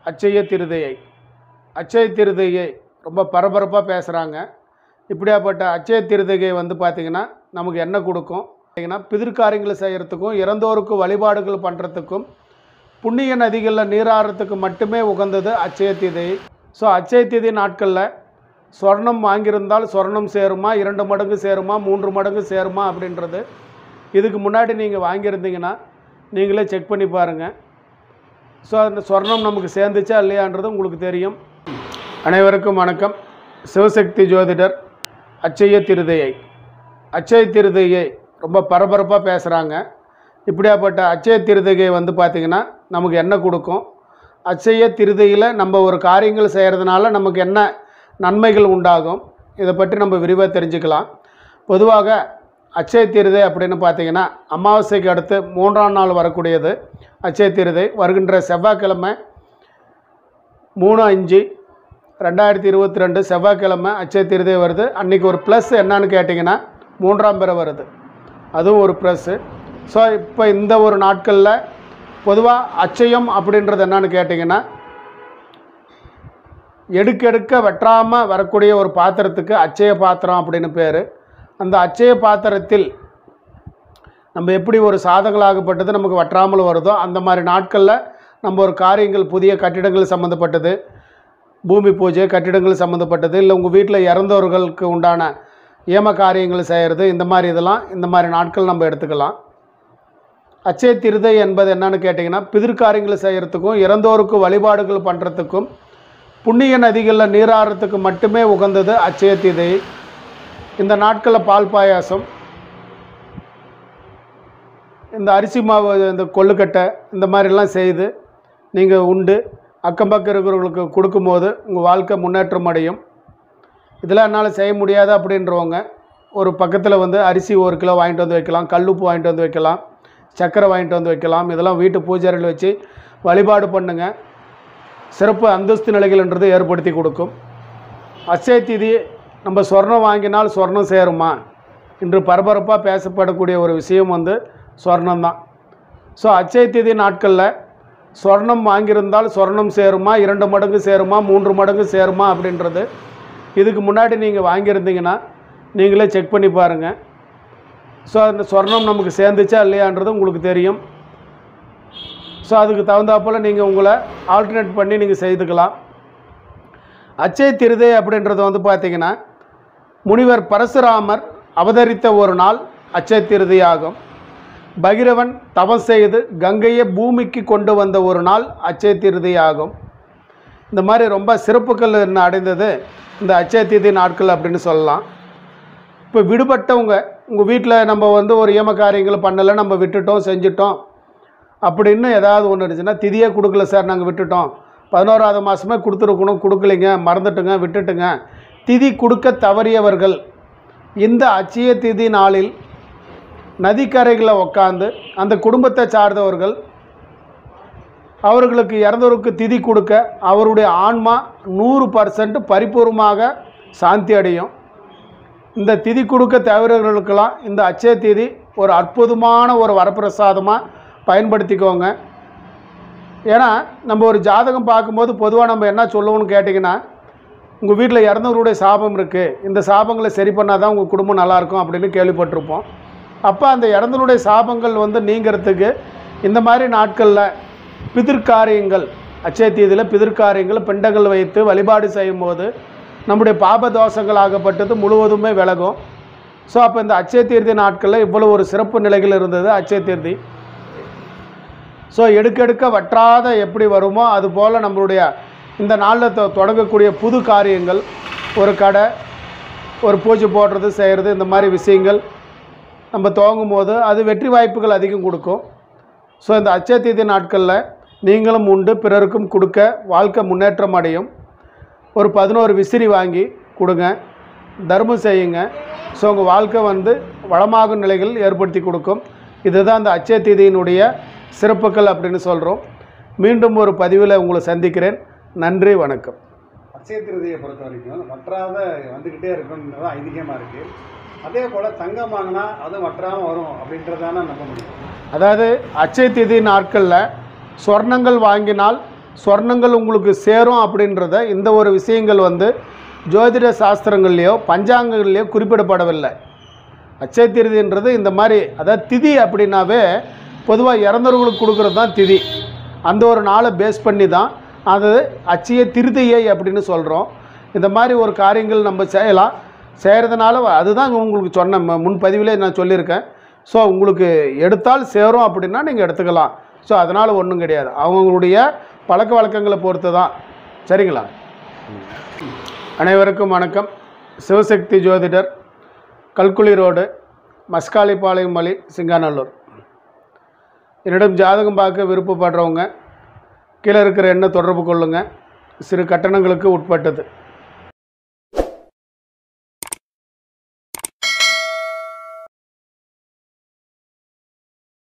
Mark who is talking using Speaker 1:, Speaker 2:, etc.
Speaker 1: அச்சய திருதையை அச்சய திருதையை ரொம்ப பரபரப்பாக பேசுகிறாங்க இப்படியாப்பட்ட அச்சய திருதையை வந்து பார்த்திங்கன்னா நமக்கு என்ன கொடுக்கும் பார்த்திங்கன்னா பிதிர்காரியங்களை செய்கிறதுக்கும் இறந்தோருக்கு வழிபாடுகள் பண்ணுறதுக்கும் புண்ணிய நதிகளில் நீராடுறதுக்கு மட்டுமே உகந்தது அச்சய திதை ஸோ அச்சய திதி நாட்களில் சொர்ணம் வாங்கியிருந்தால் சொர்ணம் சேருமா இரண்டு மடங்கு சேருமா மூன்று மடங்கு சேருமா அப்படின்றது இதுக்கு முன்னாடி நீங்கள் வாங்கியிருந்தீங்கன்னா நீங்களே செக் பண்ணி பாருங்கள் ஸோ அந்த சொர்ணம் நமக்கு சேர்ந்துச்சா இல்லையான்றது உங்களுக்கு தெரியும் அனைவருக்கும் வணக்கம் சிவசக்தி ஜோதிடர் அச்சய திருதையை அச்சய திருதையை ரொம்ப பரபரப்பாக பேசுகிறாங்க இப்படியாப்பட்ட அச்சய திருதையை வந்து பார்த்திங்கன்னா நமக்கு என்ன கொடுக்கும் அச்சய திருதையில் நம்ம ஒரு காரியங்கள் செய்கிறதுனால நமக்கு என்ன நன்மைகள் உண்டாகும் இதை பற்றி நம்ம விரிவாக தெரிஞ்சுக்கலாம் பொதுவாக அச்சய திருதை அப்படின்னு பார்த்தீங்கன்னா அமாவாசைக்கு அடுத்து மூன்றாம் நாள் வரக்கூடியது அச்சய திருதை வருகின்ற செவ்வாய்க்கிழமை மூணு அஞ்சு ரெண்டாயிரத்தி இருபத்தி ரெண்டு செவ்வாய்க்கிழமை அச்சய திருதை வருது அன்றைக்கி ஒரு ப்ளஸ் என்னன்னு கேட்டிங்கன்னா மூன்றாம் பிறை வருது அதுவும் ஒரு ப்ளஸ்ஸு ஸோ இப்போ இந்த ஒரு நாட்களில் பொதுவாக அச்சயம் அப்படின்றது என்னன்னு கேட்டிங்கன்னா எடுக்கெடுக்க வெட்டாமல் வரக்கூடிய ஒரு பாத்திரத்துக்கு அச்சய பாத்திரம் அப்படின்னு பேர் அந்த அச்சய பாத்திரத்தில் நம்ம எப்படி ஒரு சாதகங்களாகப்பட்டது நமக்கு வற்றாமல் வருதோ அந்த மாதிரி நாட்களில் நம்ம ஒரு காரியங்கள் புதிய கட்டிடங்கள் சம்மந்தப்பட்டது பூமி பூஜை கட்டிடங்கள் சம்மந்தப்பட்டது இல்லை உங்கள் வீட்டில் இறந்தவர்களுக்கு உண்டான ஏம காரியங்கள் செய்கிறது இந்த மாதிரி இதெல்லாம் இந்த மாதிரி நாட்கள் நம்ம எடுத்துக்கலாம் அச்சய திருதை என்பது என்னன்னு கேட்டிங்கன்னா பிதிர்காரியங்களை செய்கிறதுக்கும் இறந்தோருக்கு வழிபாடுகள் பண்ணுறதுக்கும் புண்ணிய நதிகளில் நீராடுறதுக்கு மட்டுமே உகந்தது அச்சய திதை இந்த நாட்களில் பால் பாயாசம் இந்த அரிசி மாவு இந்த கொள்ளுக்கட்டை இந்த மாதிரிலாம் செய்து நீங்கள் உண்டு அக்கம் பக்கம் இருக்கிறவங்களுக்கு கொடுக்கும்போது உங்கள் வாழ்க்கை முன்னேற்றம் அடையும் இதெல்லாம் என்னால் செய்ய முடியாது அப்படின்றவங்க ஒரு பக்கத்தில் வந்து அரிசி ஒரு கிலோ வாங்கிட்டு வந்து வைக்கலாம் கல்லுப்பு வாங்கிட்டு வந்து வைக்கலாம் சர்க்கரை வாங்கிட்டு வந்து வைக்கலாம் இதெல்லாம் வீட்டு பூஜைகள் வச்சு வழிபாடு பண்ணுங்க சிறப்பு அந்தஸ்து நிலைகள்ன்றது ஏற்படுத்தி கொடுக்கும் அச்சய திதி நம்ம சொர்ணம் வாங்கினால் சொர்ணம் சேருமா இன்று பரபரப்பாக பேசப்படக்கூடிய ஒரு விஷயம் வந்து சொர்ணம் தான் ஸோ அச்சய திதி நாட்களில் சொர்ணம் வாங்கியிருந்தால் சொர்ணம் சேருமா இரண்டு மடங்கு சேருமா மூன்று மடங்கு சேருமா அப்படின்றது இதுக்கு முன்னாடி நீங்கள் வாங்கியிருந்தீங்கன்னா நீங்களே செக் பண்ணி பாருங்கள் ஸோ அந்த சொர்ணம் நமக்கு சேர்ந்துச்சா இல்லையான்றது உங்களுக்கு தெரியும் ஸோ அதுக்கு தகுந்தாப்பில் நீங்கள் உங்களை ஆல்டர்னேட் பண்ணி நீங்கள் செய்துக்கலாம் அச்சய திருதை அப்படின்றது வந்து பார்த்தீங்கன்னா முனிவர் பரசுராமர் அவதரித்த ஒரு நாள் அச்சய திருதை ஆகும் பகிரவன் தவம் செய்து கங்கையை பூமிக்கு கொண்டு வந்த ஒரு நாள் அச்சய திருதை ஆகும் இந்த மாதிரி ரொம்ப சிறப்புகள் என்ன அடைந்தது இந்த அச்சய திதி நாட்கள் அப்படின்னு சொல்லலாம் இப்போ விடுபட்டவங்க உங்கள் வீட்டில் நம்ம வந்து ஒரு ஏம காரியங்கள் பண்ணலை நம்ம விட்டுட்டோம் செஞ்சிட்டோம் அப்படின்னு ஏதாவது ஒன்று இருந்துச்சுன்னா திதியே கொடுக்கல சார் நாங்கள் விட்டுட்டோம் பதினோராவது மாதமே கொடுத்துருக்கணும் கொடுக்கலைங்க மறந்துட்டுங்க விட்டுட்டுங்க திதி கொடுக்க தவறியவர்கள் இந்த அச்சய திதி நாளில் நதிக்கரைகளில் உட்காந்து அந்த குடும்பத்தை சார்ந்தவர்கள் அவர்களுக்கு இறந்தவருக்கு திதி கொடுக்க அவருடைய ஆன்மா நூறு பர்சன்ட் பரிபூர்வமாக சாந்தி அடையும் இந்த திதி கொடுக்க தவறுகளுக்கெல்லாம் இந்த அச்சய திதி ஒரு அற்புதமான ஒரு வரப்பிரசாதமாக பயன்படுத்திக்கோங்க ஏன்னா நம்ம ஒரு ஜாதகம் பார்க்கும்போது பொதுவாக நம்ம என்ன சொல்லுவோம்னு கேட்டிங்கன்னா உங்கள் வீட்டில் இறந்தவருடைய சாபம் இருக்குது இந்த சாபங்களை சரி பண்ணால் தான் உங்கள் குடும்பம் நல்லாயிருக்கும் அப்படின்னு கேள்விப்பட்டிருப்போம் அப்போ அந்த இறந்தவருடைய சாபங்கள் வந்து நீங்கிறதுக்கு இந்த மாதிரி நாட்களில் பிதிர்காரியங்கள் அச்சய தீதியில் பிதிர்காரியங்கள் பிண்டங்கள் வைத்து வழிபாடு செய்யும்போது நம்முடைய பாப தோஷங்கள் ஆகப்பட்டது முழுவதுமே விலகும் ஸோ அப்போ இந்த அச்சய தீர்த்தி நாட்களில் இவ்வளோ ஒரு சிறப்பு நிலைகள் இருந்தது அச்சய தீர்த்தி ஸோ எடுக்கெடுக்க வற்றாத எப்படி வருமோ அதுபோல் நம்மளுடைய இந்த நாளில் தொ தொடங்கக்கூடிய புது காரியங்கள் ஒரு கடை ஒரு பூஜை போடுறது செய்கிறது இந்த மாதிரி விஷயங்கள் நம்ம துவங்கும் போது அது வெற்றி வாய்ப்புகள் அதிகம் கொடுக்கும் ஸோ இந்த அச்சய தீதி நாட்களில் நீங்களும் உண்டு பிறருக்கும் கொடுக்க வாழ்க்கை முன்னேற்றம் அடையும் ஒரு பதினோரு விசிறி வாங்கி கொடுங்க தர்மம் செய்யுங்க ஸோ உங்கள் வாழ்க்கை வந்து வளமாகும் நிலைகள் ஏற்படுத்தி கொடுக்கும் இதுதான் அந்த அச்சய தீதியினுடைய சிறப்புகள் அப்படின்னு சொல்கிறோம் மீண்டும் ஒரு பதிவில் உங்களை சந்திக்கிறேன் நன்றி வணக்கம்
Speaker 2: அச்சய திருதியை பொறுத்த வரைக்கும் வற்றாத வந்துக்கிட்டே இருக்குன்றது ஐதீகமாக இருக்குது அதே போல் தங்கம் வாங்கினா அதுவும் வற்றாமல் வரும் அப்படின்றதான நம்ப முடியும்
Speaker 1: அதாவது அச்சய திதி நாட்களில் சொர்ணங்கள் வாங்கினால் சொர்ணங்கள் உங்களுக்கு சேரும் அப்படின்றத இந்த ஒரு விஷயங்கள் வந்து ஜோதிட சாஸ்திரங்கள்லையோ பஞ்சாங்கங்கள்லையோ குறிப்பிடப்படவில்லை அச்சய திருதின்றது இந்த மாதிரி அதாவது திதி அப்படின்னாவே பொதுவாக இறந்தவர்களுக்கு கொடுக்குறது தான் திதி அந்த ஒரு நாளை பேஸ் பண்ணி தான் அது அச்சய திருதியை அப்படின்னு சொல்கிறோம் இந்த மாதிரி ஒரு காரியங்கள் நம்ம செய்யலாம் செய்கிறதுனால அதுதான் உங்களுக்கு சொன்ன ம- முன்பதிவிலே நான் சொல்லியிருக்கேன் ஸோ உங்களுக்கு எடுத்தால் சேரும் அப்படின்னா நீங்கள் எடுத்துக்கலாம் ஸோ அதனால் ஒன்றும் கிடையாது அவங்களுடைய பழக்க வழக்கங்களை பொறுத்து தான் சரிங்களா அனைவருக்கும் வணக்கம் சிவசக்தி ஜோதிடர் கல்குளி ரோடு மஸ்காலிப்பாளையம் மலி சிங்காநல்லூர் என்னிடம் ஜாதகம் பார்க்க விருப்பப்படுறவங்க கீழே இருக்கிற எண்ணை தொடர்பு கொள்ளுங்கள் சிறு கட்டணங்களுக்கு உட்பட்டது